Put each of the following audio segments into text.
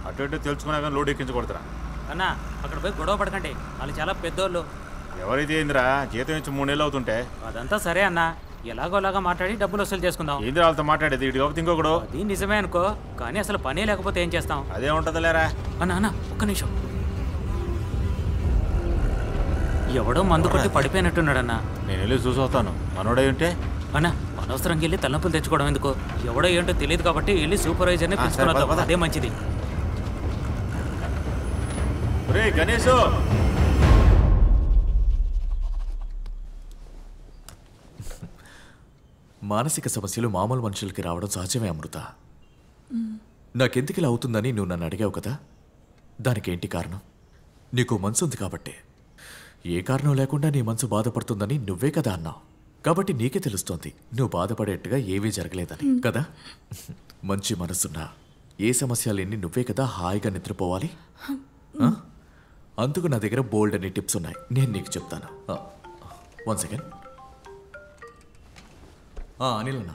అటు ఇటు తెలుసుకున్నా కానీ లోడ్ ఎక్కించకూడదురా అన్నా అక్కడ పోయి గొడవ పడకండి వాళ్ళు చాలా పెద్దోళ్ళు ఎవరైతే ఏందిరా జీతం ఇచ్చి మూడు నెలలు అవుతుంటే అదంతా సరే అన్నా ఎలాగోలాగా మాట్లాడి డబ్బులు వసూలు చేసుకుందాం ఏంది వాళ్ళతో మాట్లాడేది ఇటు కాకపోతే ఇంకొకడు అది నిజమే అనుకో కానీ అసలు పని లేకపోతే ఏం చేస్తాం అదే ఉంటది లేరా అన్నా అన్న ఒక్క నిమిషం ఎవడో మందు కొట్టి పడిపోయినట్టున్నాడన్నా నేను వెళ్ళి చూసి వస్తాను మనోడై ఉంటే అన్నా అనవసరంగా వెళ్ళి తలనొప్పులు తెచ్చుకోవడం ఎందుకు ఎవడో ఏంటో తెలియదు కాబట్టి వెళ్ళి సూపర్వైజర్ని ఆ, సరే, పిలుచుకుని పద, వద్దాం. పద. అదే మంచిది రే గణేష్ మానసిక సమస్యలు మామూలు మనుషులకి రావడం సహజమే అమృత నాకెందుకు ఇలా అవుతుందని నువ్వు నన్ను అడిగావు కదా దానికేంటి కారణం నీకు మనసు ఉంది కాబట్టి ఏ కారణం లేకుండా నీ మనసు బాధపడుతుందని నువ్వే కదా అన్నావు కాబట్టి నీకే తెలుస్తోంది నువ్వు బాధపడేట్టుగా ఏమీ జరగలేదని కదా మంచి మనసున్నా ఏ సమస్య లేని నువ్వే కదా హాయిగా నిద్రపోవాలి ఆ? అందుకు నా దగ్గర బోల్డ్ అనే టిప్స్ ఉన్నాయి నేను నీకు చెప్తాను వన్ సెకండ్ అనిల్ అన్నా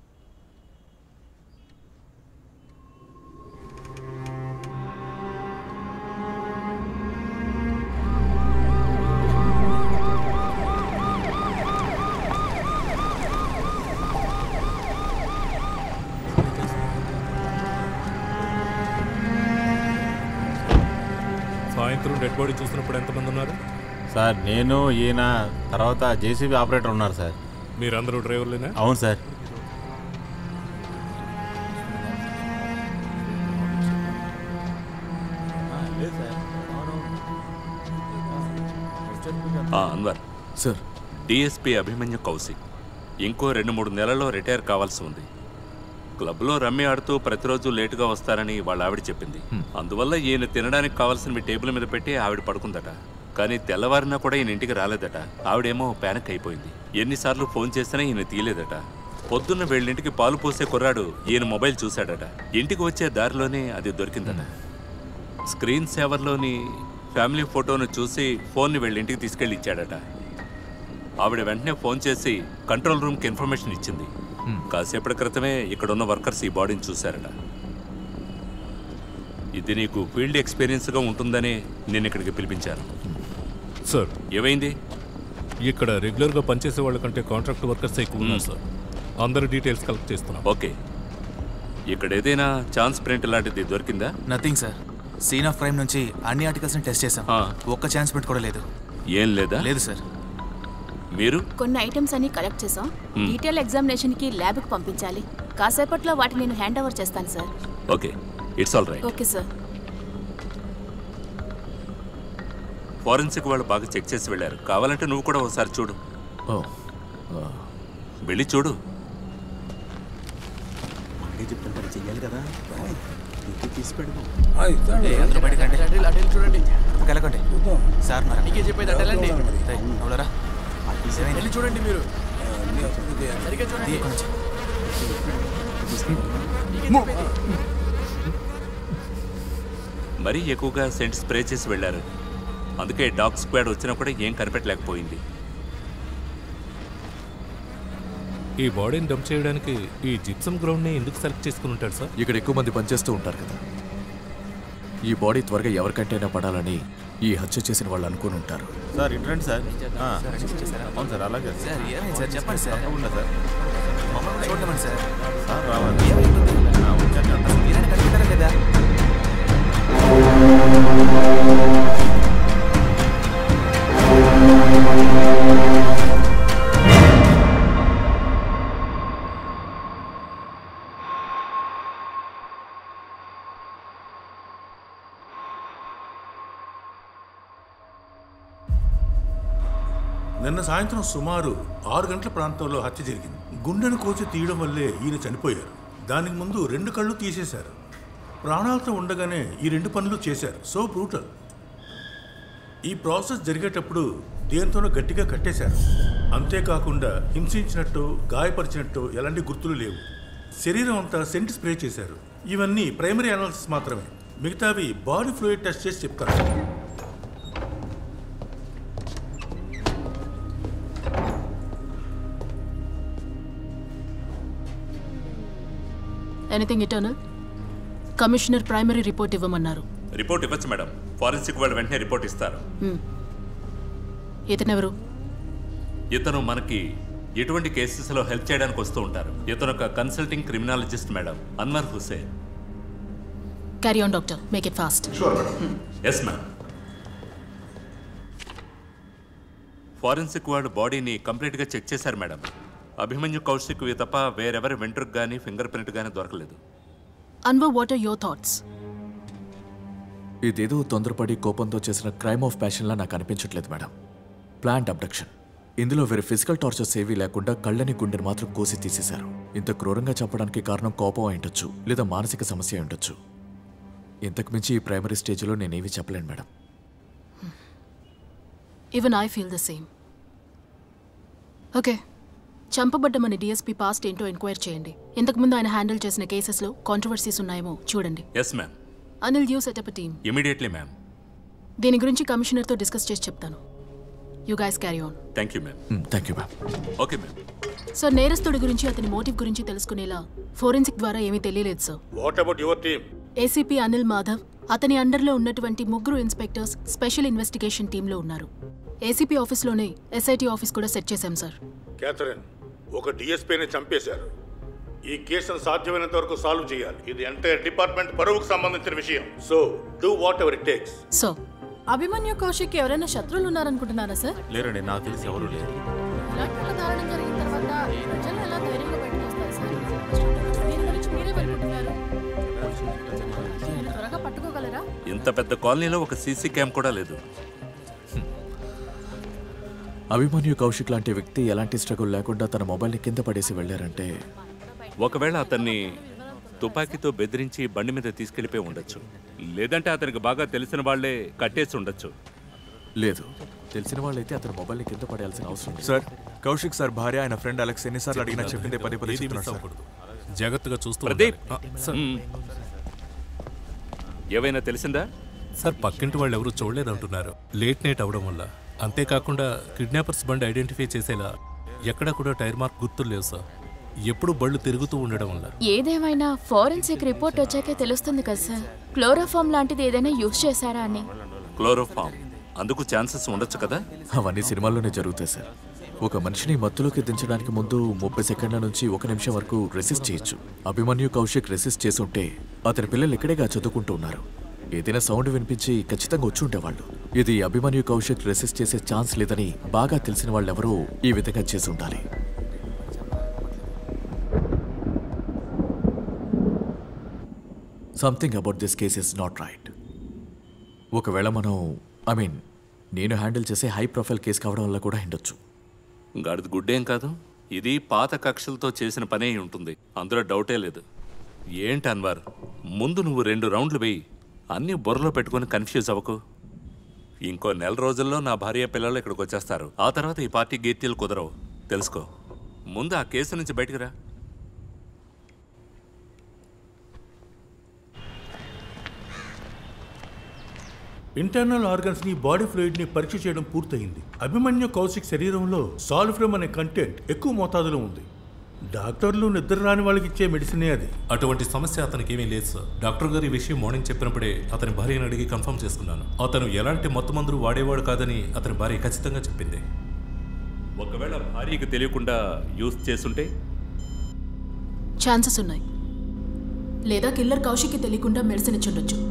సాయంత్రం డెడ్ బాడీ చూసినప్పుడు ఎంతమంది ఉన్నారు సార్ నేను ఈయన తర్వాత జేసీబీ ఆపరేటర్ ఉన్నారు సార్ మీరందరూ డ్రైవర్లేనా అవును సార్ ఆ, అన్వర్ సార్ డిఎస్పీ అభిమన్యు కౌశిక్ ఇంకో రెండు మూడు నెలల్లో రిటైర్ కావాల్సి ఉంది క్లబ్లో రమ్మి ఆడుతూ ప్రతిరోజు లేటుగా వస్తారని వాళ్ళ ఆవిడ చెప్పింది అందువల్ల ఈయన తినడానికి కావాల్సిన మీ టేబుల్ మీద పెట్టి ఆవిడ పడుకుందట కానీ తెల్లవారినా కూడా ఈయన ఇంటికి రాలేదట ఆవిడేమో ప్యానిక్ అయిపోయింది ఎన్నిసార్లు ఫోన్ చేసినా ఈయన తీయలేదట పొద్దున్న వీళ్ళింటికి పాలు పోసే కుర్రాడు ఈయన మొబైల్ చూశాడట ఇంటికి వచ్చే దారిలోనే అది దొరికిందట స్క్రీన్ సేవర్లోని ఫ్యామిలీ ఫోటోను చూసి ఫోన్ని వీళ్ళింటికి తీసుకెళ్ళి ఇచ్చాడట ఆవిడ వెంటనే ఫోన్ చేసి కంట్రోల్ రూమ్కి ఇన్ఫర్మేషన్ ఇచ్చింది కాసేపటి క్రితమే ఇక్కడ ఉన్న వర్కర్స్ ఈ బాడీని చూశారట ఇది నీకు ఫీల్డ్ ఎక్స్పీరియన్స్గా ఉంటుందని నేను ఇక్కడికి పిలిపించాను సార్ ఏమైంది ఇక్కడ రెగ్యులర్గా పనిచేసే వాళ్ళ కంటే కాంట్రాక్ట్ వర్కర్స్ ఎక్కువ ఉన్నారు సార్ అందరి డీటెయిల్స్ కలెక్ట్ చేస్తున్నాం ఓకే ఇక్కడ ఏదైనా ఛాన్స్ ప్రింట్ లాంటిది దొరికిందా nothing sir scene of crime నుంచి అన్ని ఆర్టికల్స్ ని టెస్ట్ చేసాం ఒక్క ఛాన్స్ పెట్టి కూడా లేదు ఏం లేదా లేదు సార్ మీరు కొన్ని ఐటమ్స్ అన్ని కలెక్ట్ చేసాం Hmm. డీటెయిల్ ఎగ్జామినేషన్ కి ల్యాబ్ కి పంపించాలి కాసేపట్లో వాటిని నేను హ్యాండ్ ఓవర్ చేస్తాను sir okay it's all right okay sir forensic వాళ్ళు బాగా చెక్ చేసి వెళ్ళారు కావాలంటే నువ్వు కూడా ఒకసారి చూడు వెళ్ళి చూడు చెయ్యాలి కదా తీసి పెడదాం అందరూ బయటకు రండి. చూడండి వెళ్ళకండి సార్ మరి నీకే చెప్పేది అటెళ్ళండి అవులరా వెళ్ళి చూడండి మీరు మరీ ఎక్కువగా సెంట్ స్ప్రే చేసి వెళ్ళారు అందుకే డాగ్ స్క్వాడ్ వచ్చినా కూడా ఏం కనిపెట్టలేకపోయింది ఈ బాడీని డంప్ చేయడానికి ఈ జిప్సమ్ గ్రౌండ్ని ఎందుకు సెలెక్ట్ చేసుకుని ఉంటాడు సార్ ఇక్కడ ఎక్కువ మంది పనిచేస్తూ ఉంటారు కదా ఈ బాడీ త్వరగా ఎవరికంటైనా పడాలని ఈ హత్య చేసిన వాళ్ళు అనుకుని ఉంటారు సార్ ఇటు సార్ ఆ, అవును సార్ అలాగే సార్ ఏమైంది సార్ చెప్పండి సార్ తప్పకుండా సార్ మమ్మల్ని చూడమని సార్ సార్ రావాలి ఆ, వచ్చాక అంతా మీరైనా కనిపెట్టారా లేదా నిన్న సాయంత్రం సుమారు ఆరు గంటల ప్రాంతంలో హత్య జరిగింది గుండెను కోసి తీయడం వల్లే ఈయన చనిపోయారు దానికి ముందు రెండు కళ్ళు తీసేశారు ప్రాణాలతో ఉండగానే ఈ రెండు పనులు చేశారు సో బ్రూటల్ ఈ ప్రాసెస్ జరిగేటప్పుడు దేనితోనో గట్టిగా కట్టేశారు అంతేకాకుండా హింసించినట్టు గాయపరిచినట్టు ఎలాంటి గుర్తులు లేవు శరీరం అంతా సెంట్ స్ప్రే చేశారు ఇవన్నీ ప్రైమరీ అనాలిసిస్ మాత్రమే మిగతావి బాడీ ఫ్లూయిడ్ టెస్ట్ చేసి చెప్తారు anything internal commissioner primary report ఇవ్వమన్నారు రిపోర్ట్ ఇవ్వచ్చు మేడం ఫారెన్సిక్ వాళ్ళు వెంటనే రిపోర్ట్ ఇస్తారు ఇతనెవరు ఇతను మనకి ఎటువంటి కేసెస్లో హెల్ప్ చేయడానికి వస్తూ ఉంటారు ఇతను ఒక consulting criminologist madam Anwar Hussain carry on doctor make it fast yes ma'am forensic వాళ్ళు బాడీని కంప్లీట్గా చెక్ చేశారు మేడం అభిమన్యు కౌశిక్ తప్ప వేరెవరి వెంట్రుకు కానీ ఫింగర్ ప్రింట్ కానీ దొరకలేదు Anwar what are your thoughts ఇదేదో తొందరపడి కోపంతో చేసిన క్రైమ్ ఆఫ్ ప్యాషన్లా నాకు అనిపించట్లేదు మేడం ప్లాంట్ అబ్డక్షన్ ఇందులో వేరే ఫిజికల్ టార్చర్స్ ఏవీ లేకుండా కళ్ళని గుండెని మాత్రం కోసి తీసేశారు ఇంత క్రూరంగా చంపడానికి కారణం కోపం అయి ఉండొచ్చు లేదా మానసిక సమస్య అయి ఉండొచ్చు ఇంతకు మించి ఈ ప్రైమరీ స్టేజ్లో నేనేవి చెప్పలేను madam even I feel the same okay చంపబడ్డ మన డిఎస్పీ పాస్ట్ ఏంటో ఎంక్వైర్ చేయండి ఇంతకుముందు ఆయన హ్యాండిల్ చేసిన కేసెస్లో కాంట్రవర్సీస్ ఉన్నాయేమో చూడండి yes ma'am Anil you set up team immediately ma'am దీని గురించి కమిషనర్తో డిస్కస్ చేసి చెప్తాను you guys carry on thank you ma'am thank you ma'am okay ma'am sir నేరస్తుడి గురించి అతని మోటివ్ గురించి తెలుసుకునేలా ఫోరెన్సిక్ ద్వారా ఏమీ తెలియలేదు సార్ what about your team ACP Anil Madhav అతని అండర్లో ఉన్నటువంటి ముగ్గురు ఇన్స్పెక్టర్స్ స్పెషల్ ఇన్వెస్టిగేషన్ టీంలో ఉన్నారు ఏసీపీ ఆఫీస్లోనే ఎస్ఐటీ ఆఫీస్ కూడా సెట్ చేశాం సార్ క్యాథరిన్ ఒక డిఎస్పీని చంపేశారు ఈ కేసును సాధ్యమైనంత వరకు సాల్వ్ చేయాలి ఇది ఎంటైర్ డిపార్ట్మెంట్ పరువుకు సంబంధించిన విషయం so do whatever it takes so Abhimanyu Kaushik ఎవరైనా శత్రువులు ఉన్నారనుకుంటున్నారా సార్ లేరండి నాకు తెలిసి ఎవరు లేరు ఇలాంటి ఒక దారుణం జరిగిన తర్వాత ప్రజలు ఎలా ధైర్యంగా బయటకు వస్తారు సార్ దీని గురించి మీరే వెళ్ళుకుంటున్నారు త్వరగా పట్టుకోగలరా ఇంత పెద్ద కాలనీలో ఒక సీసీ క్యామ్ కూడా లేదు అభిమన్యు కౌశిక్ లాంటి వ్యక్తి ఎలాంటి స్ట్రగుల్ లేకుండా తన మొబైల్ని కింద పడేసి వెళ్ళారంటే ఒకవేళ అతన్ని తుపాకీతో బెదిరించి బండి మీద తీసుకెళ్లిపోయి ఉండొచ్చు లేదంటే అతనికి బాగా తెలిసిన వాళ్లే కట్టేసి ఉండొచ్చు లేదు తెలిసిన వాళ్ళైతే అతని మొబైల్ని కింద పడేయాల్సిన అవసరం లేదు సార్ కౌశిక్ సార్ భార్య ఆయన ఫ్రెండ్ అలెక్స్ ఎన్నిసార్లు అడిగినా చెప్పిందే పదే పదే ఏది చెప్తున్నాడు మిస్ సార్. అవ్వకూడదు జాగ్రత్తగా చూస్తూ ప్రదీప్ ఉండాలి. ఆ, సార్ మ్మ్. ఏవైనా తెలిసిందా సార్ పక్కింటి వాళ్ళు ఎవరు చూడలేదంటున్నారు లేట్ నైట్ అవడం వల్ల అంతేకాకుండా కిడ్నాపర్స్ బండి ఐడెంటిఫై చేసేలా ఎక్కడా కూడా టైర్ మార్క్ గుర్తులు లేవు సార్ ఎప్పుడు బళ్ళు తిరుగుతూ ఉండడం వల్ల ఏదేమైనా ఫోరెన్సిక్ రిపోర్ట్ వచ్చాకే తెలుస్తుంది కదా సార్ క్లోరోఫామ్ లాంటిది ఏదైనా యూజ్ చేశారా అని క్లోరోఫామ్ అందుకు ఛాన్సెస్ ఉండొచ్చు కదా అవన్నీ సినిమాల్లోనే జరుగుతాయి సార్ ఒక మనిషిని మత్తులోకి దించడానికి ముందు ముప్పై సెకండ్ల నుంచి ఒక నిమిషం వరకు రెసిస్ట్ చేయొచ్చు అభిమన్యు కౌశిక్ రెసిస్ట్ చేసుంటే అతని పిల్లలు ఇక్కడేగా చదువుకుంటూ ఉన్నారు ఏదైనా సౌండ్ వినిపించి ఖచ్చితంగా వచ్చి ఉండేవాళ్ళు ఇది అభిమన్యు కౌశిక్ రెసిస్ట్ చేసే ఛాన్స్ లేదని బాగా తెలిసిన వాళ్ళెవరూ ఈ విధంగా చేసి ఉండాలి something about this case is not right ఒకవేళ మనం ఐ మీన్ నేను హ్యాండిల్ చేసే హై ప్రొఫైల్ కేసు కావడం వల్ల కూడా ఉండొచ్చు గాడిది గుడ్డేం కాదు ఇది పాత కక్షలతో చేసిన పనే అయి ఉంటుంది అందులో డౌటే లేదు ఏంటి అన్వర్ ముందు నువ్వు రెండు రౌండ్లు వేయి అన్నీ బుర్రలో పెట్టుకొని కన్ఫ్యూజ్ అవ్వకు ఇంకో నెల రోజుల్లో నా భార్య పిల్లలు ఇక్కడికి వచ్చేస్తారు ఆ తర్వాత ఈ పార్టీ గీర్తీలు కుదరవు తెలుసుకో ముందు ఆ కేసు నుంచి బయటకు రా ఇంటర్నల్ ఆర్గన్స్ ని బాడీ ఫ్లూయిడ్ ని పరీక్ష చేయడం పూర్తయింది అభిమన్యు కౌశిక్ శరీరంలో సాల్ఫ్రమ్ అనే కంటెంట్ ఎక్కువ మోతాదులో ఉంది డాక్టర్లు నిద్ర రాని వాళ్ళకి ఇచ్చే మెడిసినే అది అటువంటి సమస్య అతనికి ఏమీ లేదు సార్ డాక్టర్ గారు ఈ విషయం మార్నింగ్ చెప్పినప్పుడే అతని భార్యను అడిగి కన్ఫర్మ్ చేసుకున్నాను అతను ఎలాంటి మత్తు మందులు వాడేవాడు కాదని అతని భార్య ఖచ్చితంగా చెప్పింది ఒకవేళ భార్యకి తెలియకుండా యూస్ చేసుంటే ఛాన్సెస్ ఉన్నాయి లేదా కిల్లర్ కౌశిక్కి తెలియకుండా మెడిసిన్ ఇచ్చుండొచ్చు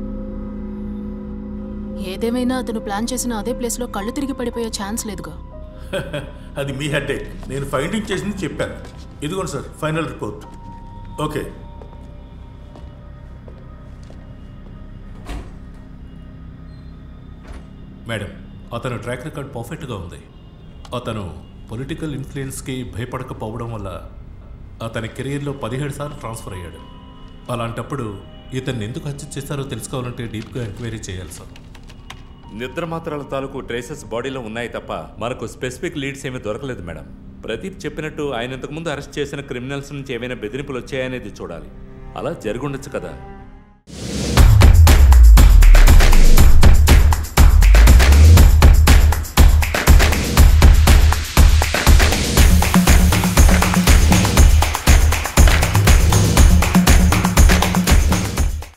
ఏదేమైనా అతను ప్లాన్ చేసిన అదే ప్లేస్లో కళ్ళు తిరిగి పడిపోయే ఛాన్స్ లేదుగా అది మీ హెడ్ నేను ఫైండింగ్ చేసింది చెప్పాను ఇదిగోండి sir final report okay madam అతను ట్రాక్ రికార్డ్ పర్ఫెక్ట్గా ఉంది అతను పొలిటికల్ ఇన్ఫ్లుయెన్స్కి భయపడకపోవడం వల్ల అతని కెరీర్లో పదిహేడు సార్లు ట్రాన్స్ఫర్ అయ్యాడు అలాంటప్పుడు ఇతన్ని ఎందుకు హత్య చేశారో తెలుసుకోవాలంటే డీప్గా ఎంక్వైరీ చేయాలి సార్ నిద్ర మాత్రల తాలూకు ట్రేసెస్ బాడీలో ఉన్నాయి తప్ప మనకు స్పెసిఫిక్ లీడ్స్ ఏమీ దొరకలేదు మేడం ప్రదీప్ చెప్పినట్టు ఆయన ఇంతకుముందు అరెస్ట్ చేసిన క్రిమినల్స్ నుంచి ఏమైనా బెదిరింపులు వచ్చాయనేది చూడాలి అలా జరుగుండొచ్చు కదా